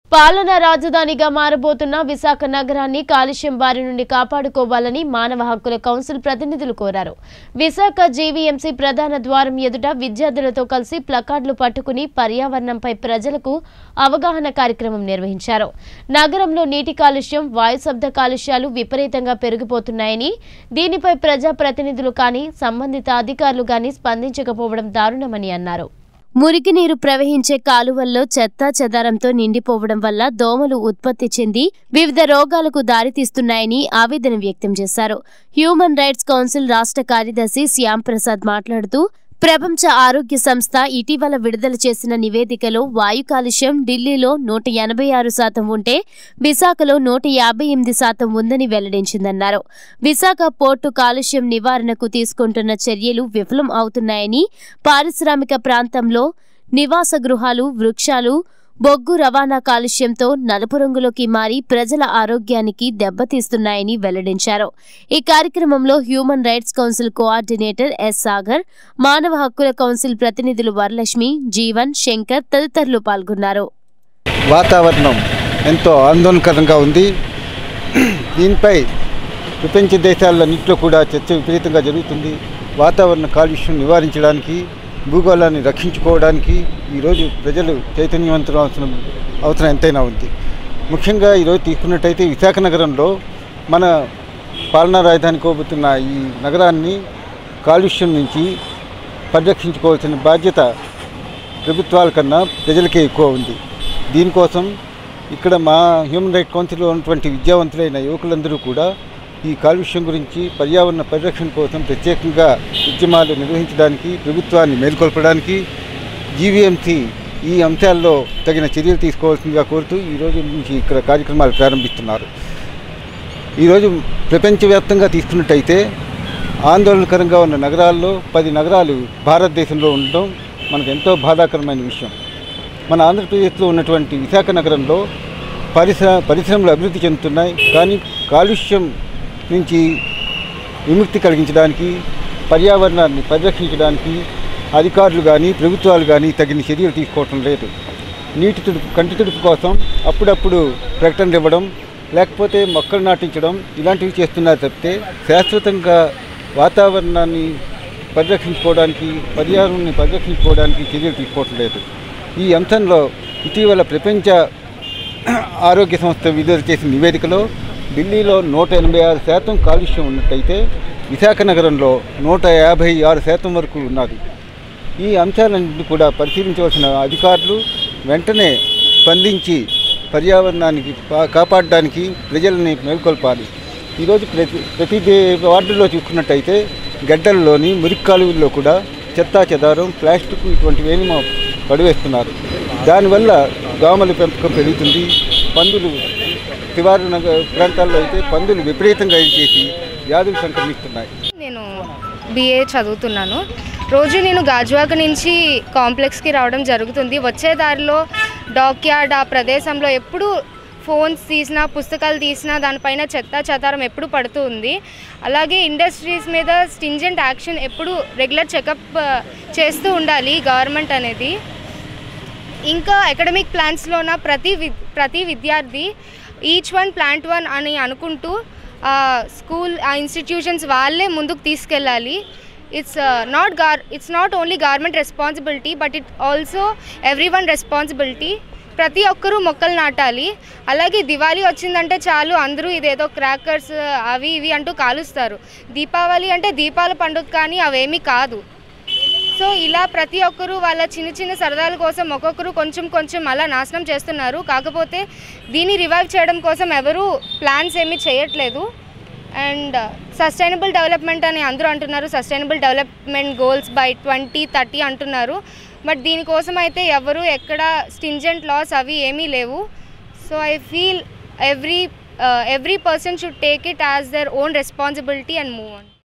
పాలనా రాజధానిగా మారబోతున్న విశాఖ నగరాన్ని కాలుష్యం బారి నుండి కాపాడుకోవాలని మానవ హక్కుల కౌన్సిల్ ప్రతినిధులు కోరారు విశాఖ జీవీఎంసీ ప్రధాన ద్వారం ఎదుట విద్యార్థులతో కలిసి ప్లకార్డులు పట్టుకుని పర్యావరణంపై ప్రజలకు అవగాహన కార్యక్రమం నిర్వహించారు నగరంలో నీటి కాలుష్యం వాయు శబ్ద కాలుష్యాలు విపరీతంగా పెరిగిపోతున్నాయని దీనిపై ప్రజా ప్రతినిధులు కానీ సంబంధిత అధికారులు కానీ స్పందించకపోవడం దారుణమని అన్నారు మురికి నీరు ప్రవహించే కాలువల్లో చెత్త చెదారంతో నిండిపోవడం వల్ల దోమలు ఉత్పత్తి చెంది వివిధ రోగాలకు దారితీస్తున్నాయని ఆవేదన వ్యక్తం చేశారు హ్యూమన్ రైట్స్ కౌన్సిల్ రాష్ట్ర కార్యదర్శి శ్యామ్ ప్రసాద్ మాట్లాడుతూ ప్రపంచ ఆరోగ్య సంస్థ ఇటీవల విడుదల చేసిన నివేదికలో వాయు కాలుష్యం ఢిల్లీలో నూట ఎనభై ఆరు శాతం ఉంటే విశాఖలో నూట యాభై ఎనిమిది శాతం ఉందని వెల్లడించిందన్నారు విశాఖ పోర్టు కాలుష్యం నివారణకు తీసుకుంటున్న చర్యలు విఫలం అవుతున్నాయని పారిశ్రామిక ప్రాంతంలో నివాస గృహాలు వృక్షాలు బొగ్గు రవాణా కాలుష్యంతో నలుపు రంగులోకి మారి ప్రజల ఆరోగ్యానికి దెబ్బతీస్తున్నాయని వెల్లడించారు ఈ కార్యక్రమంలో human rights council coordinator S Sagar మానవ హక్కుల కౌన్సిల్ ప్రతినిధులు వరలక్ష్మి జీవన్ శంకర్ తదితరులు పాల్గొన్నారు వాతావరణం ఎంతో ఆందోళనకరంగా ఉంది దీనిపై ప్రపంచ దేశాలన్నింటిలో కూడా చర్చ విపరీతంగా జరుగుతుంది వాతావరణ కాలుష్యం నివారించడానికి భూగోళాన్ని రక్షించుకోవడానికి ఈరోజు ప్రజలు చైతన్యవంతులు అవసరం అవసరం ఎంతైనా ఉంది ముఖ్యంగా ఈరోజు తీసుకున్నట్టయితే విశాఖ నగరంలో మన పాలనా రాజధాని కోబోతున్న ఈ నగరాన్ని కాలుష్యం నుంచి పరిరక్షించుకోవాల్సిన బాధ్యత ప్రభుత్వాల కన్నా ప్రజలకే ఎక్కువ ఉంది దీనికోసం ఇక్కడ మా హ్యూమన్ రైట్ కౌన్సిల్లో ఉన్నటువంటి విద్యావంతులైన యువకులందరూ కూడా ఈ కాలుష్యం గురించి పర్యావరణ పరిరక్షణ కోసం ప్రత్యేకంగా ఉద్యమాలు నిర్వహించడానికి ప్రభుత్వాన్ని మేల్కొల్పడానికి జీవీఎంసీ ఈ అంశాల్లో తగిన చర్యలు తీసుకోవాల్సిందిగా కోరుతూ ఈరోజు నుంచి ఇక్కడ కార్యక్రమాలు ప్రారంభిస్తున్నారు ఈరోజు ప్రపంచవ్యాప్తంగా తీసుకున్నట్టయితే ఆందోళనకరంగా ఉన్న నగరాల్లో పది నగరాలు భారతదేశంలో ఉండడం మనకు ఎంతో బాధాకరమైన విషయం మన ఆంధ్రప్రదేశ్లో ఉన్నటువంటి విశాఖ నగరంలో పరిశ్ర పరిశ్రమలు అభివృద్ధి చెందుతున్నాయి కానీ కాలుష్యం నుంచి విముక్తి కలిగించడానికి పర్యావరణాన్ని పరిరక్షించడానికి అధికారులు కానీ ప్రభుత్వాలు కానీ తగిన చర్యలు తీసుకోవటం లేదు నీటి తుడుపు కంటి తుడుపు కోసం అప్పుడప్పుడు ప్రకటనలు ఇవ్వడం లేకపోతే మొక్కలు నాటించడం ఇలాంటివి చేస్తున్నారు తప్పితే శాశ్వతంగా వాతావరణాన్ని పరిరక్షించుకోవడానికి పర్యావరణాన్ని పరిరక్షించుకోవడానికి చర్యలు తీసుకోవటం లేదు ఈ అంశంలో ఇటీవల ప్రపంచ ఆరోగ్య సంస్థ విడుదల చేసిన నివేదికలో ఢిల్లీలో నూట ఎనభై ఆరు శాతం కాలుష్యం ఉన్నట్టయితే విశాఖ నగరంలో నూట యాభై ఆరు శాతం వరకు ఉన్నది ఈ అంశాలన్నింటినీ కూడా పరిశీలించవలసిన అధికారులు వెంటనే స్పందించి పర్యావరణానికి పా- కాపాడడానికి ప్రజల్ని మేల్కొల్పాలి ఈరోజు ప్రతి ప్రతి దే- వార్డులో చూసుకున్నట్టయితే గడ్డల్లోని మురికి కాలువల్లో కూడా చెత్తా చెదారం ప్లాస్టిక్ ఇటువంటివేమీ మా పడివేస్తున్నారు దానివల్ల దోమల పెంపకం పెరుగుతుంది పందులు శివారు నగ ప్రాంతాల్లో అయితే పందులు విపరీతంగా చేసి వ్యాధులు సంక్రమిస్తున్నాయి నేను బిఏ చదువుతున్నాను రోజు నేను గాజువాక నుంచి కాంప్లెక్స్కి రావడం జరుగుతుంది వచ్చే దారిలో డాక్యార్డ్ ఆ ప్రదేశంలో ఎప్పుడు ఫోన్స్ తీసినా పుస్తకాలు తీసినా దానిపైన చెత్త చెదారం ఎప్పుడు పడుతూ ఉంది అలాగే ఇండస్ట్రీస్ మీద స్టింజెంట్ యాక్షన్ ఎప్పుడు రెగ్యులర్ చెకప్ చేస్తూ ఉండాలి గవర్నమెంట్ అనేది ఇంకా అకాడమిక్ ప్లాన్స్లోన ప్రతి వి ప్రతి విద్యార్థి ఈచ్ వన్ ప్లాంట్ వన్ అని అనుకుంటూ ఆ స్కూల్ ఆ ఇన్స్టిట్యూషన్స్ వాళ్ళే ముందుకు తీసుకెళ్ళాలి ఇట్స్ నాట్ గార్ it's not only government responsibility but it also every one responsibility ప్రతి ఒక్కరూ మొక్కలు నాటాలి అలాగే దివాళీ వచ్చిందంటే చాలు అందరూ ఇదేదో క్రాకర్స్ అవి ఇవి అంటూ కాలుస్తారు దీపావళి అంటే దీపాల పండుగ కానీ అవేమీ కాదు సో ఇలా ప్రతి ఒక్కరూ వాళ్ళ చిన్న చిన్న సరదాల కోసం ఒక్కొక్కరు కొంచెం కొంచెం అలా నాశనం చేస్తున్నారు కాకపోతే దీన్ని రివైవ్ చేయడం కోసం ఎవరు ప్లాన్స్ ఏమీ చేయట్లేదు అండ్ సస్టైనబుల్ డెవలప్మెంట్ అని అందరూ అంటున్నారు sustainable development goals by twenty thirty అంటున్నారు బట్ దీనికోసం అయితే ఎవరు ఎక్కడ స్టింజెంట్ లాస్ అవి ఏమీ లేవు so I feel every every person should take it as their own responsibility and move on